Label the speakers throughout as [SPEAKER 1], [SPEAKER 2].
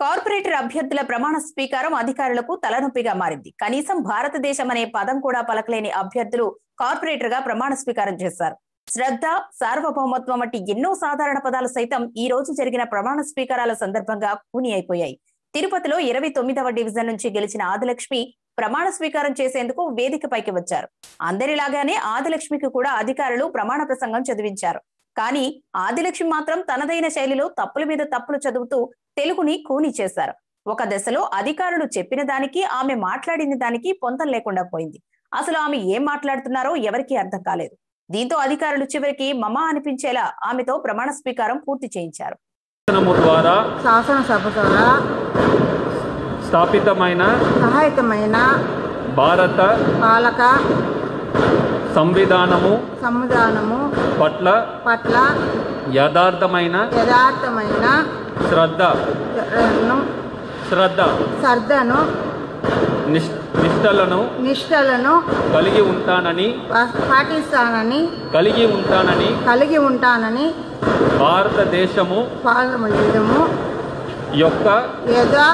[SPEAKER 1] corporator అభ్యర్థుల ప్రమాణ స్వీకారం అధికారులకు తలనొప్పిగా మారింది కనీసం భారతదేశం అనే పదం కూడా పలకలేని అభ్యర్థులు కార్పొరేటర్ గా ప్రమాణ స్వీకారం చేశారు శ్రద్ధ సార్వభౌమత్వం వంటి ఎన్నో సాధారణ పదాలు సైతం ఈ రోజు జరిగిన ప్రమాణ స్వీకారాల సందర్భంగా కూని అయిపోయాయి తిరుపతిలో ఇరవై తొమ్మిదవ డివిజన్ నుంచి గెలిచిన ఆదిలక్ష్మి ప్రమాణ స్వీకారం చేసేందుకు వేదికపైకి వచ్చారు అందరిలాగానే ఆదిలక్ష్మికి కూడా అధికారులు ప్రమాణ ప్రసంగం చదివించారు కానీ ఆదిలక్ష్మి మాత్రం తనదైన శైలిలో తప్పుల మీద తప్పులు చదువుతూ తెలుగుని కూని చేశారు ఒక దశలో అధికారులు చెప్పిన దానికి ఆమె మాట్లాడిన దానికి పొంతం లేకుండా పోయింది అసలు ఆమె ఏం మాట్లాడుతున్నారో ఎవరికీ అర్థం కాలేదు దీంతో అధికారులు చివరికి మమ అనిపించేలా ఆమెతో ప్రమాణ స్వీకారం పూర్తి చేయించారు
[SPEAKER 2] శాసనము ద్వారా
[SPEAKER 3] శాసనసభ ద్వారా
[SPEAKER 2] స్థాపితమైన
[SPEAKER 3] సహాయకమైన
[SPEAKER 2] భారత
[SPEAKER 3] పాలక
[SPEAKER 2] సంవిధానము
[SPEAKER 3] సంవిధానము
[SPEAKER 2] పట్ల
[SPEAKER 3] పట్ల
[SPEAKER 2] యథార్థమైన
[SPEAKER 3] యథార్థమైన
[SPEAKER 2] శ్రద్ధ
[SPEAKER 3] ను,
[SPEAKER 2] శ్రద్ధ
[SPEAKER 3] శ్రద్ధను
[SPEAKER 2] నిష్ నిష్టలను
[SPEAKER 3] నిష్టలను
[SPEAKER 2] కలిగి ఉంటానని
[SPEAKER 3] పా- పాటిస్తానని
[SPEAKER 2] కలిగి ఉంటానని
[SPEAKER 3] కలిగి ఉంటానని
[SPEAKER 2] భారతదేశము
[SPEAKER 3] పాల్గొనము
[SPEAKER 2] యొక్క
[SPEAKER 3] యథా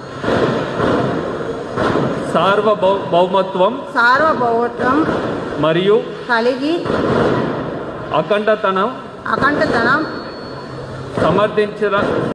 [SPEAKER 2] సార్వభౌ భౌమత్వం
[SPEAKER 3] సార్వభౌమత్వం
[SPEAKER 2] మరియు
[SPEAKER 3] కలిగి
[SPEAKER 2] అఖండతనం
[SPEAKER 3] అఖండతనం
[SPEAKER 2] సమర్థించిన